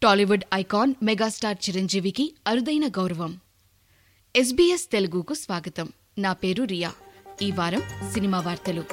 Tollywood icon megastar చిరంజీవికి అరుదైన గౌరవం ఎస్బీఎస్ తెలుగుకు స్వాగతం నా పేరు రియా ఈ వారం సినిమా వార్తలు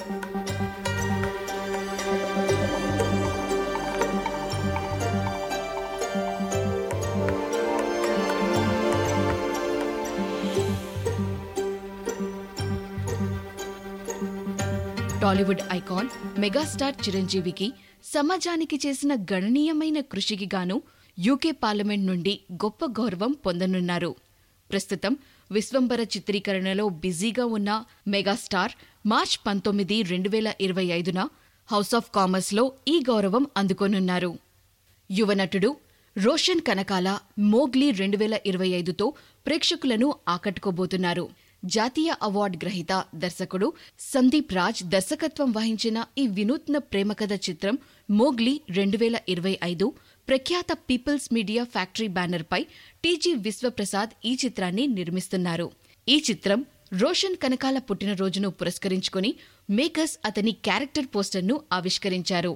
టాలీవుడ్ ఐకాన్ మెగాస్టార్ చిరంజీవికి సమాజానికి చేసిన గణనీయమైన కృషికి గాను యూకే పార్లమెంట్ నుండి గొప్ప గౌరవం పొందనున్నారు ప్రస్తుతం విశ్వంబర చిత్రీకరణలో బిజీగా ఉన్న మెగాస్టార్ మార్చ్ పంతొమ్మిది రెండు వేల ఇరవై ఐదున హౌస్ ఆఫ్ కామర్స్లో ఈ గౌరవం అందుకోనున్నారు యువనటుడు రోషన్ కనకాల మోగ్లీ రెండు వేల ఇరవై ఐదుతో ప్రేక్షకులను ఆకట్టుకోబోతున్నారు జాతీయ అవార్డు గ్రహీత దర్శకుడు సందీప్ రాజ్ దర్శకత్వం వహించిన ఈ వినూత్న ప్రేమకథ చిత్రం మోగ్లీ రెండు వేల ఇరవై ఐదు ప్రఖ్యాత పీపుల్స్ మీడియా ఫ్యాక్టరీ బ్యానర్పై టీజీ విశ్వప్రసాద్ ఈ చిత్రాన్ని నిర్మిస్తున్నారు ఈ చిత్రం రోషన్ కనకాల పుట్టినరోజును పురస్కరించుకుని మేకర్స్ అతని క్యారెక్టర్ పోస్టర్ను ఆవిష్కరించారు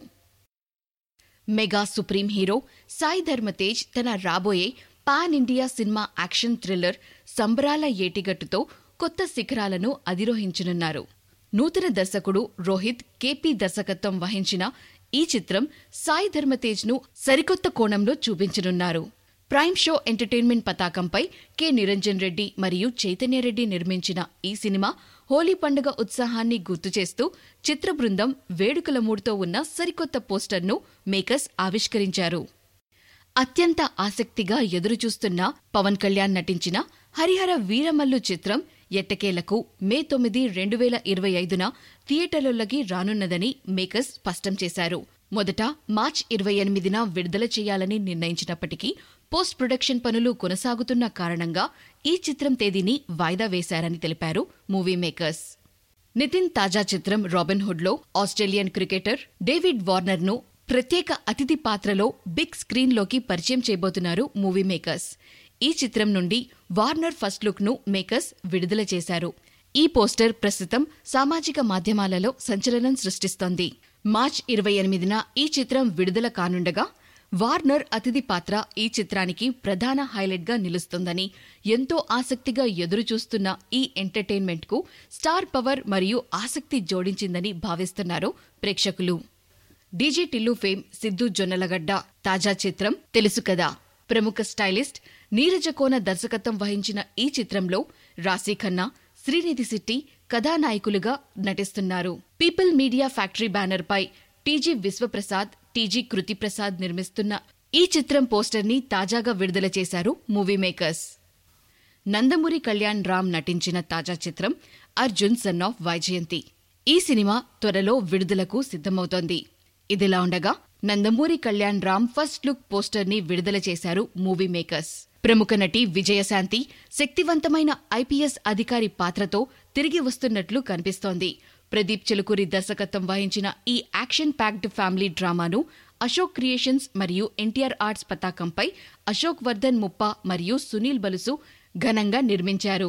mega supreme hero Sai Dharam Tej తన రాబోయే pan India cinema action thriller Sambarala ఏటిగట్టుతో కొత్త శిఖరాలను అధిరోహించనున్నారు నూతన దర్శకుడు రోహిత్ కేపీ దర్శకత్వం వహించిన ఈ చిత్రం సాయి ధర్మతేజ్ను సరికొత్త కోణంలో చూపించనున్నారు ప్రైమ్ షో ఎంటర్టైన్మెంట్ పతాకంపై కె నిరంజన్ రెడ్డి మరియు చైతన్యరెడ్డి నిర్మించిన ఈ సినిమా హోలీ పండుగ ఉత్సాహాన్ని గుర్తు చేస్తూ చిత్ర బృందం వేడుకల మూడుతో ఉన్న సరికొత్త పోస్టర్ను మేకర్స్ ఆవిష్కరించారు అత్యంత ఆసక్తిగా ఎదురుచూస్తున్న పవన్ కళ్యాణ్ నటించిన హరిహర వీరమల్లు చిత్రం ఎట్టకేలకు మే తొమ్మిది రెండు వేల ఇరవై ఐదున థియేటర్లలోకి రానున్నదని మేకర్స్ స్పష్టం చేశారు మొదట మార్చ్ ఇరవై ఎనిమిదిన విడుదల చేయాలని నిర్ణయించినప్పటికీ పోస్ట్ ప్రొడక్షన్ పనులు కొనసాగుతున్న కారణంగా ఈ చిత్రం తేదీని వాయిదా వేశారని తెలిపారు మూవీ మేకర్స్ నితిన్ తాజా చిత్రం రాబిన్ హుడ్లో ఆస్ట్రేలియన్ క్రికెటర్ డేవిడ్ వార్నర్ను ప్రత్యేక అతిథి పాత్రలో బిగ్ స్క్రీన్లోకి పరిచయం చేయబోతున్నారు మూవీ మేకర్స్ ఈ చిత్రం నుండి వార్నర్ ఫస్ట్ లుక్ ను మేకర్స్ విడుదల చేశారు ఈ పోస్టర్ ప్రస్తుతం సామాజిక మాధ్యమాలలో సంచలనం సృష్టిస్తోంది మార్చ్ ఇరవై ఎనిమిదిన ఈ చిత్రం విడుదల కానుండగా వార్నర్ అతిథి పాత్ర ఈ చిత్రానికి ప్రధాన హైలైట్ గా నిలుస్తుందని ఎంతో ఆసక్తిగా ఎదురుచూస్తున్న ఈ ఎంటర్టైన్మెంట్ కు స్టార్ పవర్ మరియు ఆసక్తి జోడించిందని భావిస్తున్నారు ప్రేక్షకులు డీజే టిల్లు ఫేమ్ సిద్ధు జొన్నలగడ్డ తాజా చిత్రం తెలుసు కదా ప్రముఖ స్టైలిస్ట్ నీరజ కోన దర్శకత్వం వహించిన ఈ చిత్రంలో రాశీ ఖన్నా శ్రీనిధి శెట్టి కథానాయకులుగా నటిస్తున్నారు పీపుల్ మీడియా ఫ్యాక్టరీ బ్యానర్పై టీజీ విశ్వప్రసాద్ టీజీ కృతిప్రసాద్ నిర్మిస్తున్న ఈ చిత్రం పోస్టర్ని తాజాగా విడుదల చేశారు మూవీ మేకర్స్ నందమూరి కళ్యాణ్ రామ్ నటించిన తాజా చిత్రం అర్జున్ సన్ ఆఫ్ వైజయంతి ఈ సినిమా త్వరలో విడుదలకు సిద్ధమవుతోంది ఇదిలా ఉండగా Nandamuri Kalyan Ram first look poster ని విడుదల చేశారు మూవీ మేకర్స్ ప్రముఖ నటి విజయశాంతి శక్తివంతమైన ఐపీఎస్ అధికారి పాత్రతో తిరిగి వస్తున్నట్లు కనిపిస్తోంది ప్రదీప్ చెలుకూరి దర్శకత్వం వహించిన ఈ యాక్షన్ ప్యాక్డ్ ఫ్యామిలీ డ్రామాను అశోక్ క్రియేషన్స్ మరియు ఎన్టీఆర్ ఆర్ట్స్ పతాకంపై అశోక్ వర్ధన్ ముప్ప మరియు సునీల్ బలుసు ఘనంగా నిర్మించారు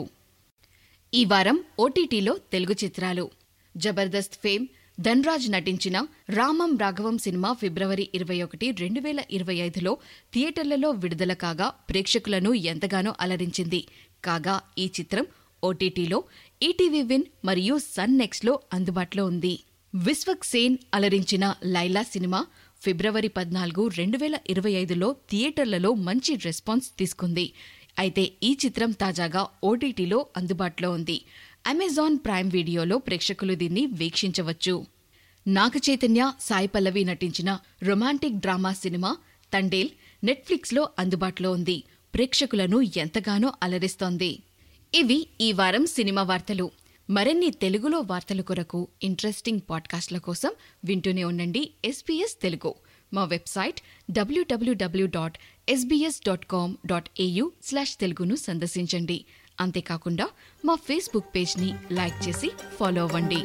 ఈ వారం ఓటీటీలో తెలుగు చిత్రాలు జబర్దస్త్ ఫేమ్ ధన్రాజ్ నటించిన రామం రాఘవం సినిమా ఫిబ్రవరి ఇరవై ఒకటి రెండు వేల ఇరవై ఐదులో థియేటర్లలో విడుదల కాగా ప్రేక్షకులను ఎంతగానో అలరించింది కాగా ఈ చిత్రం ఓటీటీలో ఈటీవీ విన్ మరియు సన్ నెక్స్ట్లో అందుబాటులో ఉంది విశ్వక్ సేన్ అలరించిన లైలా సినిమా ఫిబ్రవరి పద్నాలుగు రెండు వేల ఇరవై ఐదులో థియేటర్లలో మంచి రెస్పాన్స్ తీసుకుంది అయితే ఈ చిత్రం తాజాగా ఓటీటీలో అందుబాటులో ఉంది అమెజాన్ ప్రైమ్ వీడియోలో ప్రేక్షకులు దీన్ని వీక్షించవచ్చు నాగ చైతన్య సాయి పల్లవి నటించిన రొమాంటిక్ డ్రామా సినిమా తండేల్ నెట్ఫ్లిక్స్లో అందుబాటులో ఉంది ప్రేక్షకులను ఎంతగానో అలరిస్తోంది ఇవి ఈ వారం సినిమా వార్తలు మరిన్ని తెలుగులో వార్తల కొరకు ఇంట్రెస్టింగ్ పాడ్కాస్ట్ల కోసం వింటూనే ఉండండి ఎస్బీఎస్ తెలుగు మా website WWW dot SBS dot com dot AU slash తెలుగును సందర్శించండి అంతేకాకుండా మా ఫేస్బుక్ పేజ్ని లైక్ చేసి ఫాలో అవ్వండి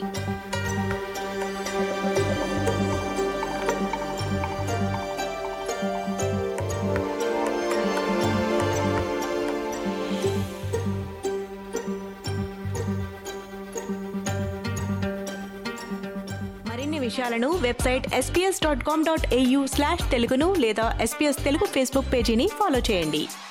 మరిన్ని విషయాలను website SBS dot com dot AU slash తెలుగును లేదా ఎస్పీఎస్ తెలుగు ఫేస్బుక్ పేజీని ఫాలో చేయండి